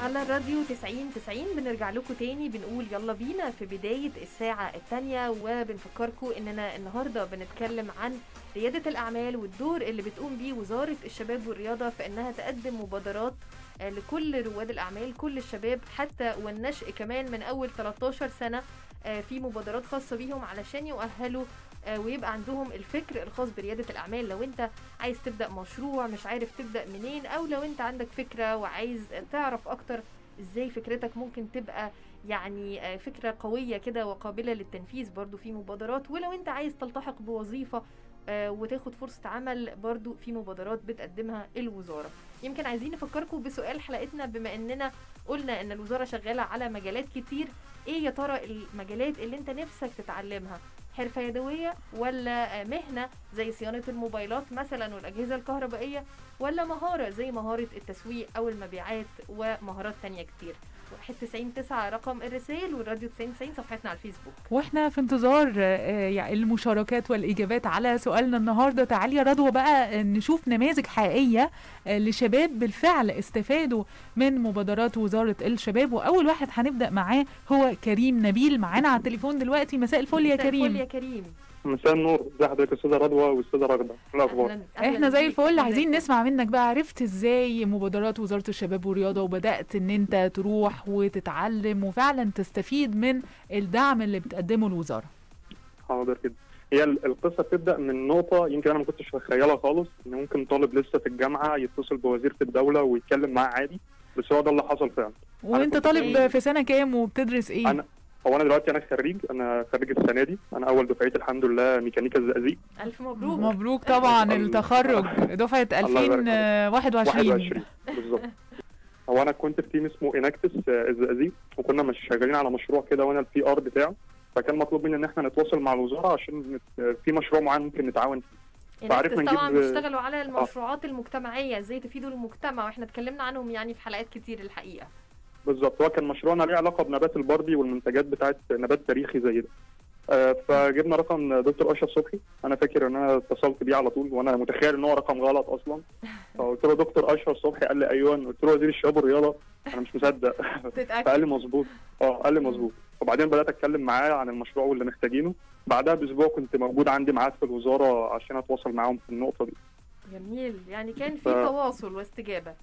على الراديو 90 90 بنرجع لكم تاني بنقول يلا بينا في بداية الساعة التانية وبنفكركم اننا النهاردة بنتكلم عن ريادة الأعمال والدور اللي بتقوم بيه وزارة الشباب والرياضة في انها تقدم مبادرات آه، لكل رواد الأعمال كل الشباب حتى والنشء كمان من أول 13 سنة آه، في مبادرات خاصة بيهم علشان يؤهلوا آه، ويبقى عندهم الفكر الخاص بريادة الأعمال لو أنت عايز تبدأ مشروع مش عارف تبدأ منين أو لو أنت عندك فكرة وعايز تعرف أكتر إزاي فكرتك ممكن تبقى يعني آه، فكرة قوية كده وقابلة للتنفيذ برضو في مبادرات ولو أنت عايز تلتحق بوظيفة آه، وتاخد فرصة عمل برضو في مبادرات بتقدمها الوزارة يمكن عايزين نفكركم بسؤال حلقتنا بما أننا قلنا أن الوزارة شغالة على مجالات كتير إيه يا ترى المجالات اللي أنت نفسك تتعلمها حرفة يدوية ولا آه، مهنة زي صيانة الموبايلات مثلا والأجهزة الكهربائية ولا مهارة زي مهارة التسويق أو المبيعات ومهارات تانية كتير واحد تسعين تسعة رقم الرسائل والراديو تسعين تسعين صفحتنا على الفيسبوك واحنا في انتظار آه، يعني المشاركات والاجابات على سؤالنا النهارده تعالي يا رضوى بقى آه، نشوف نماذج حقيقيه آه، لشباب بالفعل استفادوا من مبادرات وزاره الشباب واول واحد هنبدا معاه هو كريم نبيل معانا على التليفون دلوقتي مساء الفل يا مساء الفل كريم يا كريم مساء النور ازي حضرتك يا استاذه رضوى واستاذه رغده إيه الاخبار أهلاً- أهلاً احنا زي بيك. الفل عايزين ازيك؟ نسمع منك بقى عرفت ازاي مبادرات وزاره الشباب والرياضه وبدات ان انت تروح وتتعلم وفعلا تستفيد من الدعم اللي بتقدمه الوزاره حاضر كده هي ال- القصه بتبدا من نقطه يمكن انا ما كنتش متخيلها خالص ان ممكن طالب لسه في الجامعه يتصل بوزير في الدوله ويتكلم معاه عادي بس هو ده اللي حصل فعلا وانت كنت طالب إيه؟ في سنه كام وبتدرس ايه أنا- هو انا دلوقتي انا خريج انا خريج السنه دي انا اول دفعتي الحمد لله ميكانيكا الزقازيق ألف مبروك مبروك طبعا الله- التخرج دفعه الله يبارك 2021 21 بالظبط هو انا كنت في تيم اسمه اناكتس آه، الزقازيق وكنا مش شغالين على مشروع كده وانا البي ار بتاعه فكان مطلوب مني ان احنا نتواصل مع الوزاره عشان نت- في مشروع معين ممكن نتعاون فيه فعرفنا الناس طبعا نجيب- بيشتغلوا على المشروعات المجتمعية ازاي تفيدوا المجتمع واحنا اتكلمنا عنهم يعني في حلقات كتير الحقيقة بالظبط هو كان مشروعنا ليه علاقه بنبات البردي والمنتجات بتاعت نبات تاريخي زي ده آه، فجبنا رقم دكتور اشرف صبحي انا فاكر ان انا اتصلت بيه على طول وانا متخيل ان هو رقم غلط اصلا فقلت له دكتور اشرف صبحي قال لي ايوه قلت له وزير الشباب والرياضه انا مش مصدق فقال تتأكد لي مظبوط اه قال لي مظبوط وبعدين بدات اتكلم معاه عن المشروع واللي محتاجينه بعدها باسبوع كنت موجود عندي ميعاد في الوزاره عشان اتواصل معاهم في النقطه دي جميل يعني كان في ف- تواصل واستجابة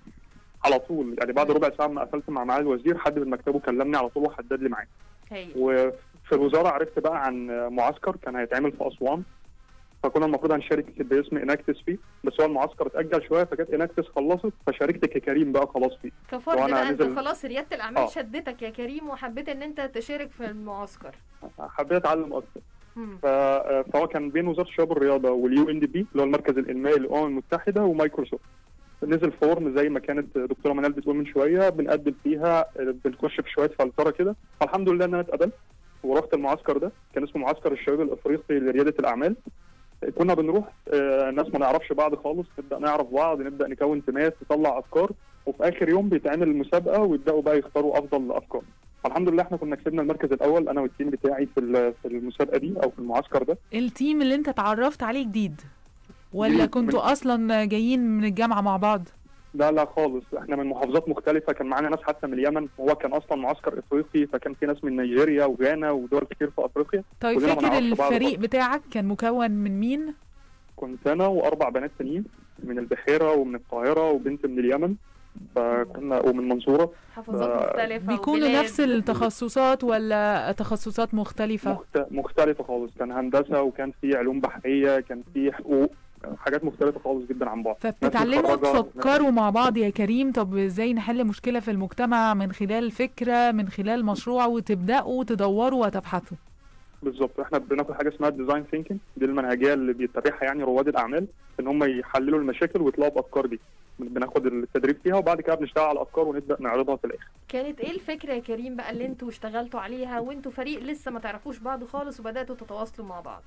على طول يعني بعد ربع ساعه ما قفلت مع معالي الوزير حد من مكتبه كلمني على طول وحدد لي ميعاد هايل وفي الوزاره عرفت بقى عن معسكر كان هيتعمل في اسوان فكنا المفروض هنشارك باسم اناكتس فيه بس هو المعسكر اتاجل شويه فكانت اناكتس خلصت فشاركت ككريم بقى خلاص فيه كفرد وأنا بقى انت نزل- خلاص ريادة الأعمال آه. شدتك يا كريم وحبيت ان انت تشارك في المعسكر حبيت اتعلم اكتر مم. ف- فهو كان بين وزاره الشباب والرياضه واليو ان دي بي اللي هو المركز الانمائي للامم المتحده ومايكروسوفت نزل فورم زي ما كانت دكتوره منال بتقول من شويه بنقدم فيها بنخش في شويه فلتره كده فالحمد لله ان انا اتقبلت ورحت المعسكر ده كان اسمه معسكر الشباب الافريقي لرياده الاعمال كنا بنروح آه، ناس ما نعرفش بعض خالص نبدا نعرف بعض نبدا نكون تيمات نطلع افكار وفي اخر يوم بيتعمل المسابقه ويبداوا بقى يختاروا افضل افكار الحمد لله احنا كنا كسبنا المركز الاول انا والتيم بتاعي في ال- في المسابقه دي او في المعسكر ده التيم اللي انت اتعرفت عليه جديد ولا جديد. كنتوا اصلا جايين من الجامعه مع بعض لا لا خالص احنا من محافظات مختلفه كان معانا ناس حتى من اليمن وهو كان اصلا معسكر افريقي فكان في ناس من نيجيريا وغانا ودول كتير في افريقيا طيب كلنا ما فاكر نعرفش بعض الفريق خالص. بتاعك كان مكون من مين كنت انا واربع بنات تانيين من البحيره ومن القاهره وبنت من اليمن فكنا ومن المنصوره محافظات آه، مختلفة بيكونوا وبلاد. نفس التخصصات ولا تخصصات مختلفه مخت... مختلفه خالص كان هندسه وكان في علوم بحريه كان في حقوق حاجات مختلفه خالص جدا عن بعض فبتتعلموا متخرجة، تفكروا مع بعض يا كريم طب ازاي نحل مشكله في المجتمع من خلال فكره من خلال مشروع وتبداوا تدوروا وتبحثوا بالظبط احنا بناخد حاجه اسمها ديزاين ثينكينج دي المنهجيه اللي بيتبعها يعني رواد الاعمال ان هم يحللوا المشاكل ويطلعوا بافكار دي بناخد التدريب فيها وبعد كده بنشتغل على الافكار ونبدا نعرضها في الاخر كانت ايه الفكرة يا كريم بقى اللي انتوا اشتغلتوا عليها وانتوا فريق لسه ما تعرفوش بعض خالص وبدأتوا تتواصلوا مع بعض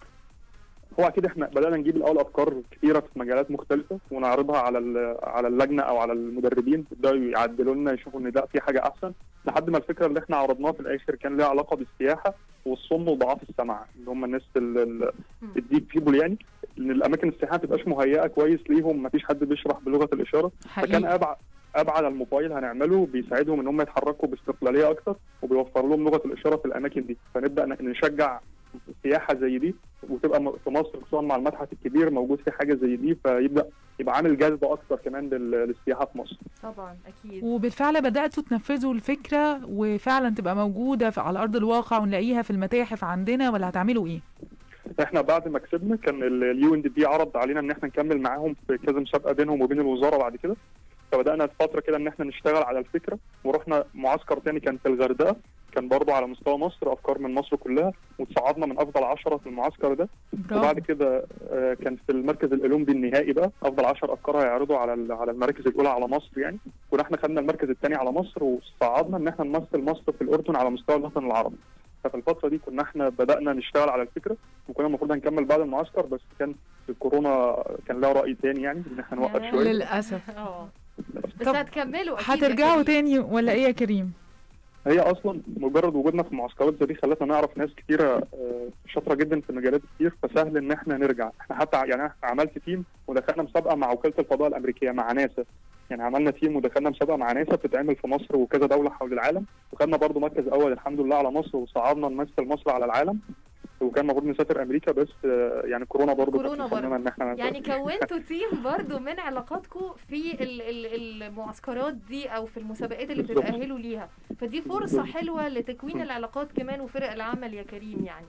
هو اكيد احنا بدانا نجيب الاول افكار كتيره في مجالات مختلفه ونعرضها على ال- على اللجنه او على المدربين يبداوا يعدلوا لنا يشوفوا ان لا في حاجه احسن لحد ما الفكره اللي احنا عرضناها في الاخر كان لها علاقه بالسياحه والصم وضعاف السمع اللي هم الناس ال- ال- مم. الديب بيبول يعني ان الاماكن السياحيه ما تبقاش مهيئه كويس ليهم ما فيش حد بيشرح بلغه الاشاره فكان حقيقي ابعد اب على الموبايل هنعمله بيساعدهم ان هم يتحركوا باستقلاليه اكتر وبيوفر لهم لغه الاشاره في الاماكن دي فنبدا ن- نشجع سياحه زي دي وتبقى م- في مصر خصوصا مع المتحف الكبير موجود في حاجه زي دي فيبدا يبقى عامل جذب اكتر كمان لل- للسياحه في مصر طبعا اكيد وبالفعل بدأتوا تنفذوا الفكرة وفعلا تبقى موجودة في على أرض الواقع ونلاقيها في المتاحف عندنا ولا هتعملوا إيه؟ احنا بعد ما كسبنا كان اليو ان دي بي عرض علينا ان احنا نكمل معاهم في كذا مسابقه بينهم وبين الوزاره بعد كده فبدانا فتره كده ان احنا نشتغل على الفكره ورحنا معسكر تاني كان في الغردقه كان برضه على مستوى مصر افكار من مصر كلها وتصعدنا من افضل عشرة في المعسكر ده برافو وبعد كده آه، كان في المركز الاولمبي النهائي بقى افضل 10 افكار هيعرضوا على ال- على المراكز الاولى على مصر يعني كنا احنا خدنا المركز الثاني على مصر وصعدنا ان احنا نمثل مصر في الاردن على مستوى الوطن العربي ففي الفتره دي كنا احنا بدانا نشتغل على الفكره وكنا المفروض هنكمل بعد المعسكر بس كان الكورونا كان لها راي تاني يعني ان احنا نوقف يا شويه للأسف اه بس طب هتكملوا اكيد يا هترجعوا كريم. تاني ولا إيه يا كريم؟ هي اصلا مجرد وجودنا في معسكرات زي دي خلتنا نعرف ناس كتيره آه، شاطره جدا في مجالات كتير فسهل ان احنا نرجع احنا حتى ع- يعني أنا عملت تيم ودخلنا مسابقه مع وكاله الفضاء الامريكيه مع ناسا يعني عملنا تيم ودخلنا مسابقه مع ناسا بتتعمل في مصر وكذا دوله حول العالم وخدنا برضو مركز اول الحمد لله على مصر وصعدنا نمثل مصر على العالم وكان المفروض نسافر امريكا بس آه، يعني كورونا برضو كورونا كانت مصممة برضو. ان احنا يعني كونتوا تيم برضو من علاقاتكم في ال- ال- المعسكرات دي او في المسابقات اللي بالظبط. بتتأهلوا ليها فدي فرصة حلوة لتكوين العلاقات كمان وفرق العمل يا كريم يعني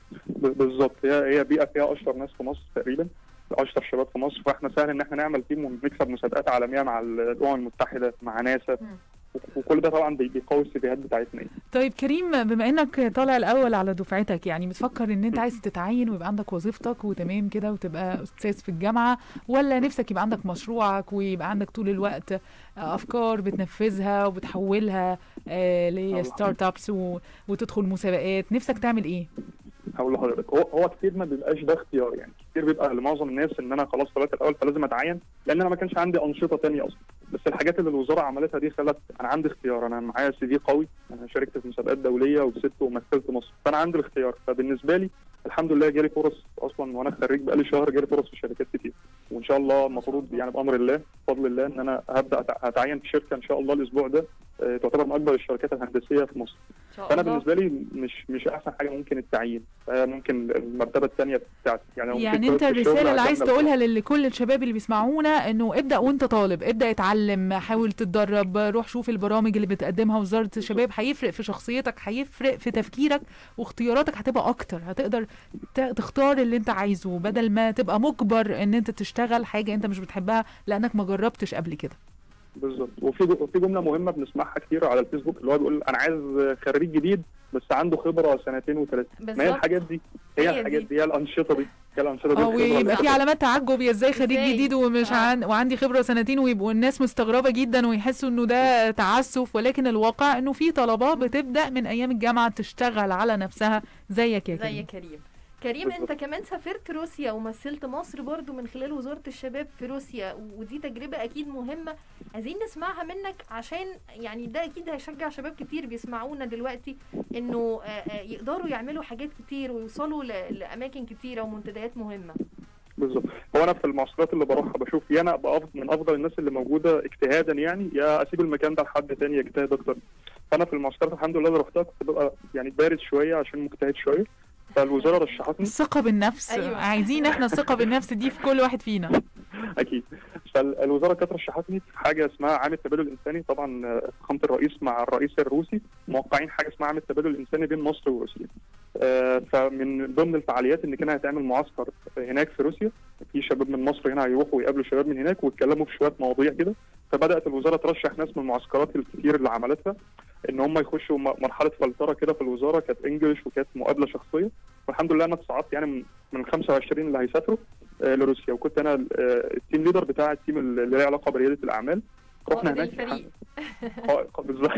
ب- بالظبط هي هي بيئه فيها اشطر ناس في مصر تقريبا اشطر شباب في مصر فاحنا سهل ان احنا نعمل تيم ونكسب مسابقات عالميه مع الامم المتحده مع ناسا مم. وكل ده طبعا بي- بيقوي السيفيهات بتاعتنا يعني. طيب كريم بما انك طالع الاول على دفعتك يعني بتفكر ان انت عايز تتعين ويبقى عندك وظيفتك وتمام كده وتبقى استاذ في الجامعه ولا نفسك يبقى عندك مشروعك ويبقى عندك طول الوقت افكار بتنفذها وبتحولها آه لستارت ابس و- وتدخل مسابقات نفسك تعمل ايه هقول لحضرتك هو هو كتير ما بيبقاش ده اختيار يعني كتير بيبقى لمعظم الناس ان انا خلاص طلعت الاول فلازم اتعين لان انا ما كانش عندي انشطه تانية اصلا بس الحاجات اللي الوزاره عملتها دي خلت انا عندي اختيار انا معايا سي في قوي انا شاركت في مسابقات دوليه وكسبت ومثلت مصر فانا عندي الاختيار فبالنسبه لي الحمد لله جالي فرص اصلا وانا خريج بقالي شهر جالي فرص في شركات كتير وان شاء الله المفروض يعني بامر الله بفضل الله ان انا هبدا أتع- هتعين في شركه ان شاء الله الاسبوع ده آه، تعتبر من اكبر الشركات الهندسيه في مصر ان شاء فانا الله بالنسبه لي مش مش احسن حاجه ممكن التعيين آه، ممكن المرتبه الثانيه بتاعتي يعني لو يعني مسكت انت في الشغل الرساله اللي عايز هكمل تقولها لكل الشباب اللي بيسمعونا انه ابدا وانت طالب ابدا اتعلم حاول تتدرب روح شوف البرامج اللي بتقدمها وزاره الشباب هيفرق في شخصيتك هيفرق في تفكيرك واختياراتك هتبقى اكتر هتقدر ت- تختار اللي انت عايزه بدل ما تبقى مجبر ان انت تشتغل حاجه انت مش بتحبها لانك ما جربتش قبل كده بالظبط وفي جو- وفي جمله مهمه بنسمعها كتير على الفيسبوك اللي هو بيقول انا عايز خريج جديد بس عنده خبره سنتين وثلاثه ما هي بالظبط الحاجات دي هي هي دي. الحاجات دي هي الانشطه دي هي الانشطه دي اه الخبرة ويبقى في دي. علامات تعجب يا ازاي خريج إزاي؟ جديد ومش آه. عن وعندي خبره سنتين ويبقوا الناس مستغربه جدا ويحسوا انه ده تعسف ولكن الواقع انه في طلبه بتبدا من ايام الجامعه تشتغل على نفسها زيك يا زي كريم كريم كريم انت كمان سافرت روسيا ومثلت مصر برضو من خلال وزارة الشباب في روسيا ودي تجربة اكيد مهمة عايزين نسمعها منك عشان يعني ده اكيد هيشجع شباب كتير بيسمعونا دلوقتي انه آه، آه، يقدروا يعملوا حاجات كتير ويوصلوا ل- لاماكن كتيرة ومنتديات مهمة بالظبط هو انا في المعسكرات اللي بروحها بشوف يا انا ابقى أفضل من افضل الناس اللي موجوده اجتهادا يعني يا اسيب المكان ده لحد تاني يجتهد اكتر فانا في المعسكرات الحمد لله اللي رحتها كنت ببقى يعني بارد شويه عشان مجتهد شويه فالوزاره رشحتني الثقه بالنفس أيوة. عايزين احنا الثقه بالنفس دي في كل واحد فينا اكيد فالوزاره كانت رشحتني في حاجه اسمها عام التبادل الانساني طبعا آه، فخامه الرئيس مع الرئيس الروسي موقعين حاجه اسمها عام التبادل الانساني بين مصر وروسيا آه، فمن ضمن الفعاليات ان كان هيتعمل معسكر هناك في روسيا في شباب من مصر هنا هيروحوا ويقابلوا شباب من هناك ويتكلموا في شويه مواضيع كده فبدات الوزاره ترشح ناس من المعسكرات الكتير اللي عملتها ان هم يخشوا م- مرحله فلتره كده في الوزاره كانت انجلش وكانت مقابله شخصيه والحمد لله انا اتصعدت يعني من من 25 اللي هيسافروا آه، لروسيا وكنت انا ال- آه، التيم ليدر بتاع التيم اللي له علاقه برياده الاعمال رحنا قائد هناك الفريق قائد- بالظبط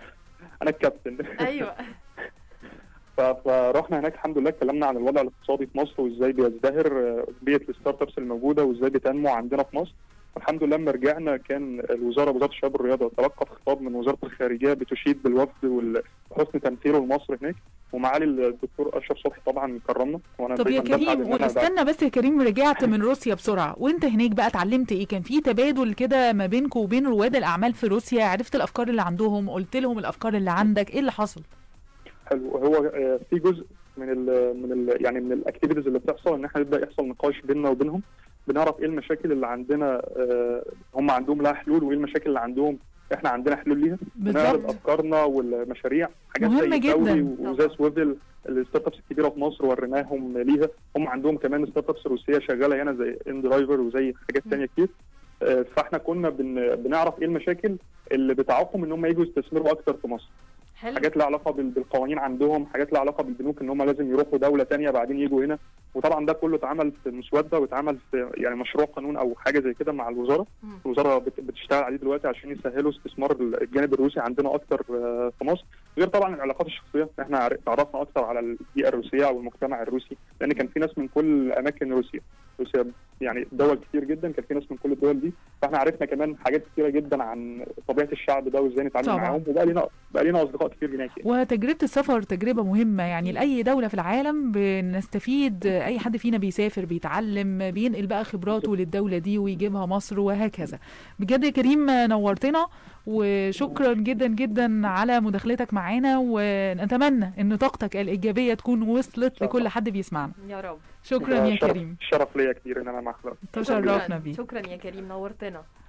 انا الكابتن ايوه ف- فرحنا هناك الحمد لله اتكلمنا عن الوضع الاقتصادي في مصر وازاي بيزدهر آه، بيئه الستارت ابس الموجوده وازاي بتنمو عندنا في مصر والحمد لله لما رجعنا كان الوزاره وزاره الشباب والرياضه تلقت خطاب من وزاره الخارجيه بتشيد بالوفد وال- وحسن تمثيله لمصر هناك ومعالي الدكتور اشرف صبحي طبعا كرمنا وانا طب يا دايماً بسعد كريم إن أنا بعد- واستنى بس يا كريم رجعت من روسيا بسرعه وانت هناك بقى اتعلمت ايه كان في تبادل كده ما بينكم وبين رواد الاعمال في روسيا عرفت الافكار اللي عندهم قلت لهم الافكار اللي عندك ايه اللي حصل حلو هو آه، في جزء من ال من ال يعني من الاكتيفيتيز اللي بتحصل ان احنا يبدا يحصل نقاش بيننا وبينهم بنعرف ايه المشاكل اللي عندنا آه، هم عندهم لها حلول وايه المشاكل اللي عندهم احنا عندنا حلول ليها بنعرض بالظبط افكارنا والمشاريع حاجات مهمة زي جداً. الدوري وزي طبعاً. سويفل الستارت ابس الكبيره في مصر وريناهم ليها هم عندهم كمان ستارت ابس روسيه شغاله هنا زي ان درايفر وزي حاجات م. ثانيه كتير آه، فاحنا كنا بن بنعرف ايه المشاكل اللي بتعوقهم ان هم يجوا يستثمروا اكتر في مصر حلو حاجات لها علاقه بال- بالقوانين عندهم حاجات لها علاقه بالبنوك ان هم لازم يروحوا دوله تانية بعدين يجوا هنا وطبعا ده كله اتعمل في مسوده واتعمل في يعني مشروع قانون او حاجه زي كده مع الوزاره مم. الوزاره بت- بتشتغل عليه دلوقتي عشان يسهلوا استثمار الجانب الروسي عندنا اكتر آه، في مصر غير طبعا العلاقات الشخصيه احنا عر- تعرفنا اكتر على البيئه الروسيه او المجتمع الروسي لان كان في ناس من كل اماكن روسيا روسيا يعني دول كتير جدا كان في ناس من كل الدول دي فاحنا عرفنا كمان حاجات كتيره جدا عن طبيعه الشعب ده وازاي نتعامل طبعاً. معاهم وبقى لنا بقى لنا اصدقاء كتير هناك يعني. وتجربة السفر تجربة مهمة يعني لأي دولة في العالم بنستفيد أي حد فينا بيسافر بيتعلم بينقل بقى خبراته للدولة دي ويجيبها مصر وهكذا بجد يا كريم نورتنا وشكرا جدا جدا على مداخلتك معانا ونتمنى ان طاقتك الإيجابية تكون وصلت لكل حد بيسمعنا يا رب شكرا يا شرف- كريم شرف ليا كتير ان انا مع حضرتك تشرفنا شكراً. بيك شكرا يا كريم نورتنا